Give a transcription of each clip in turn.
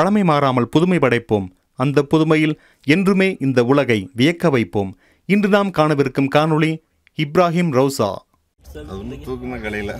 பழமை மாறாமல் புதுமை படைப்போம் அந்த புதுமையில் என்றுமே இந்த உலகை வியக்க வைப்போம் இன்று நாம் காணவிருக்கும் காணொளி இப்ராஹிம் ரவுசா அது ஒன்றும் தூக்கமே கலையில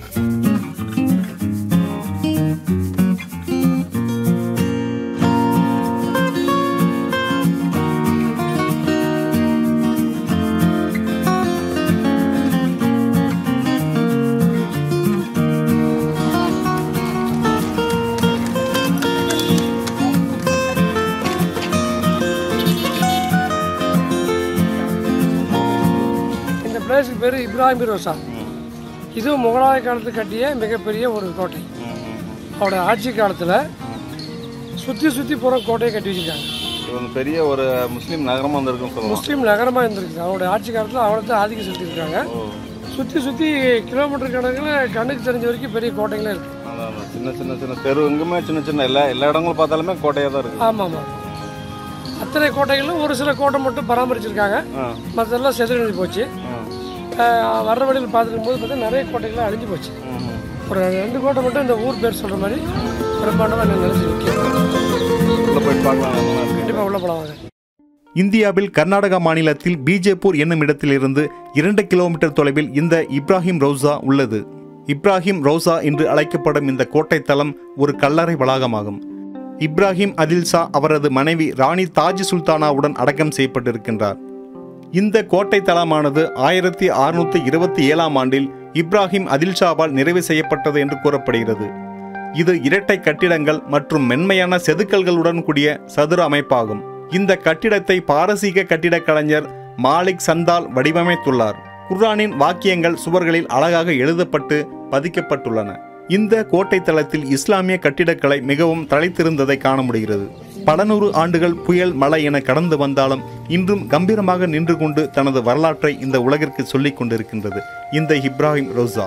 இந்த பிளேஸுக்கு பேர் இப்ராஹிம் ரோசா இதுவும் முகலாய காலத்து கட்டிய மிகப்பெரிய ஒரு கோட்டை அவரோட ஆட்சி காலத்தில் சுற்றி சுற்றி போகிற கோட்டையை கட்டி வச்சிருக்காங்க இது வந்து பெரிய ஒரு முஸ்லீம் நகரமாக வந்திருக்கும் சொல்லலாம் முஸ்லீம் நகரமாக இருந்திருக்கு அவருடைய ஆட்சி காலத்தில் அவரை தான் ஆதிக்கம் செலுத்தியிருக்காங்க சுற்றி சுற்றி கிலோமீட்டர் கணக்கில் கண்ணுக்கு தெரிஞ்ச வரைக்கும் பெரிய கோட்டைகளே இருக்குது அதான் அதான். சின்ன சின்ன சின்ன தெரு எங்குமே சின்ன சின்ன எல்லா எல்லா இடங்களும் பார்த்தாலுமே கோட்டையாக தான் இருக்குது ஆமாம் ஆமாம் அத்தனை கோட்டைகளும் ஒரு சில கோட்டை மட்டும் பராமரிச்சிருக்காங்க ஆ மற்றெல்லாம் செதறி போச்சு ஆ அஹ் வர்ற வழியில் பார்த்துருக்கும் போது பார்த்தா நிறைய கோட்டைகள்லாம் அழிஞ்சு போச்சு ம், ம். ஒரு ரெண்டு கோட்டை மட்டும் இந்த ஊர் பேர் சொல்கிற மாதிரி பிரம்மாண்டமாக நினைச்சு நிற்கும் உள்ள போயிட்டு பார்க்கலாம் நல்லா இருக்கு கண்டிப்பாக உள்ள போகலாம் இந்தியாவில் கர்நாடகா மாநிலத்தில் பீஜேப்பூர் என்னும் இடத்திலிருந்து இரண்டு கிலோமீட்டர் தொலைவில் இந்த இப்ராஹிம் ரவுசா உள்ளது இப்ராஹிம் ரவுசா என்று அழைக்கப்படும் இந்த கோட்டை தளம் ஒரு கல்லறை வளாகமாகும் இப்ராஹிம் அதில்ஷா அவரது மனைவி ராணி தாஜ் சுல்தானாவுடன் அடக்கம் செய்யப்பட்டிருக்கின்றார் இந்த கோட்டை தளமானது ஆயிரத்தி அறுநூத்தி இருபத்தி ஏழாம் ஆண்டில் இப்ராஹிம் அதில்ஷாவால் நிறைவு செய்யப்பட்டது என்று கூறப்படுகிறது இது இரட்டை கட்டிடங்கள் மற்றும் மென்மையான செதுக்கல்களுடன் கூடிய சதுர அமைப்பாகும் இந்த கட்டிடத்தை பாரசீக கட்டிடக் கலைஞர் மாலிக் சந்தால் வடிவமைத்துள்ளார் குர்ஆனின் வாக்கியங்கள் சுவர்களில் அழகாக எழுதப்பட்டு பதிக்கப்பட்டுள்ளன இந்த கோட்டை தளத்தில் இஸ்லாமிய கட்டிடக்கலை மிகவும் தழைத்திருந்ததை காண முடிகிறது பல நூறு ஆண்டுகள் புயல் மழை என கடந்து வந்தாலும் இன்றும் கம்பீரமாக நின்று கொண்டு தனது வரலாற்றை இந்த உலகிற்கு சொல்லிக் கொண்டிருக்கின்றது இந்த இப்ராஹிம் ரோசா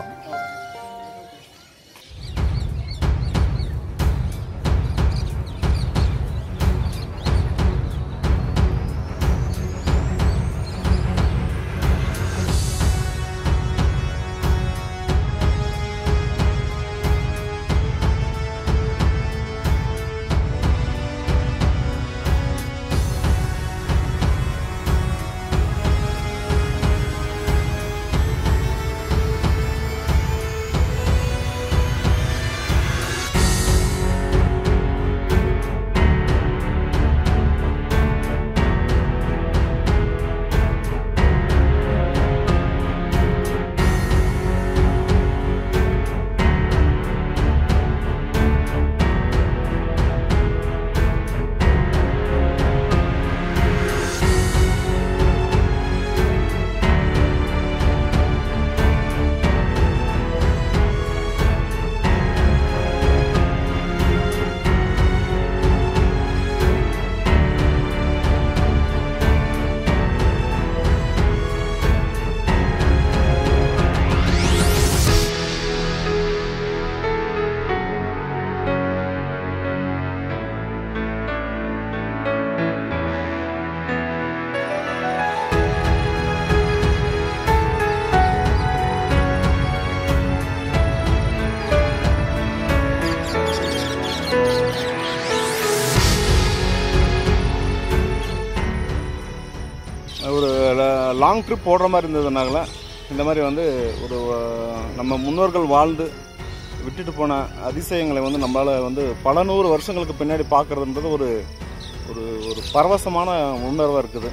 ஒரு லாங் ட்ரிப் போடுற மாதிரி இருந்ததுனால இந்த மாதிரி வந்து ஒரு அஹ், நம்ம முன்னோர்கள் வாழ்ந்து விட்டுட்டு போன அதிசயங்களை வந்து நம்மளால் வந்து பல நூறு வருஷங்களுக்கு பின்னாடி பார்க்குறதுன்றது ஒரு ஒரு ஒரு பரவசமான உணர்வாக இருக்குது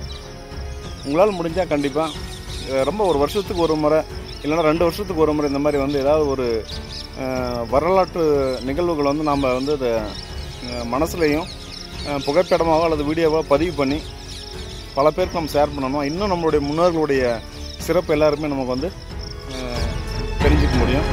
உங்களால் முடிஞ்சால் கண்டிப்பாக ரொம்ப ஒரு வருஷத்துக்கு ஒரு முறை இல்லைன்னா ரெண்டு வருஷத்துக்கு ஒரு முறை இந்த மாதிரி வந்து ஏதாவது ஒரு அஹ், வரலாற்று நிகழ்வுகளை வந்து நாம் வந்து அதை மனசுலையும் புகைப்படமாக அல்லது வீடியோவாக பதிவு பண்ணி பல பேருக்கு நம்ம ஷேர் பண்ணணும் இன்னும் நம்மளுடைய முன்னோர்களுடைய சிறப்பு எல்லாருமே நமக்கு வந்து அஹ், தெரிஞ்சுக்க முடியும்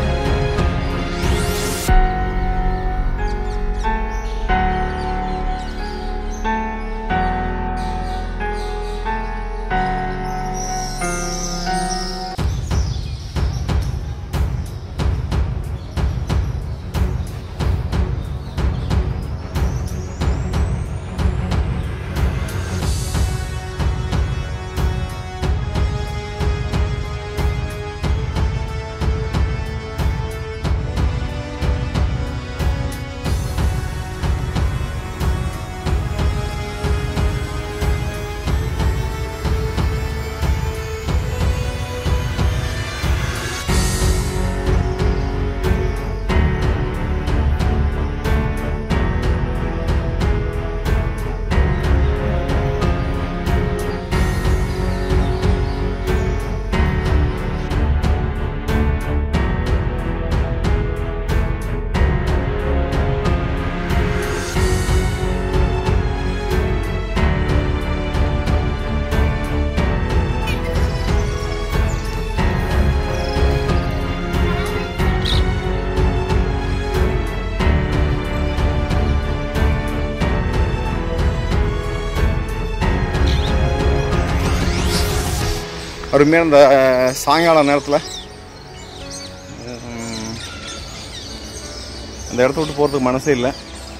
அருமையாக இந்த அஹ், சாயங்கால நேரத்தில் அந்த இடத்த விட்டு போகிறதுக்கு மனசே இல்லை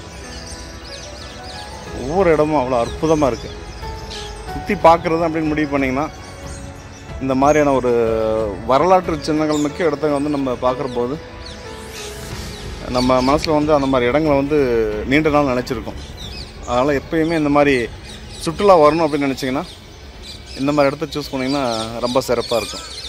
ஒவ்வொரு இடமும் அவ்வளோ அற்புதமாக இருக்குது சுற்றி பார்க்குறது அப்படின்னு முடிவு பண்ணிங்கன்னா இந்த மாதிரியான ஒரு வரலாற்று சின்னங்கள் மிக்க இடத்த வந்து நம்ம பார்க்குற போது நம்ம மனசில் வந்து அந்த மாதிரி இடங்களை வந்து நீண்ட நாள் நினச்சிருக்கோம் அதனால் எப்பயுமே இந்த மாதிரி சுற்றுலா வரணும் அப்படின்னு நினச்சிங்கன்னா இந்த மாதிரி இடத்த சூஸ் பண்ணிங்கன்னா ரொம்ப சிறப்பாக இருக்கும்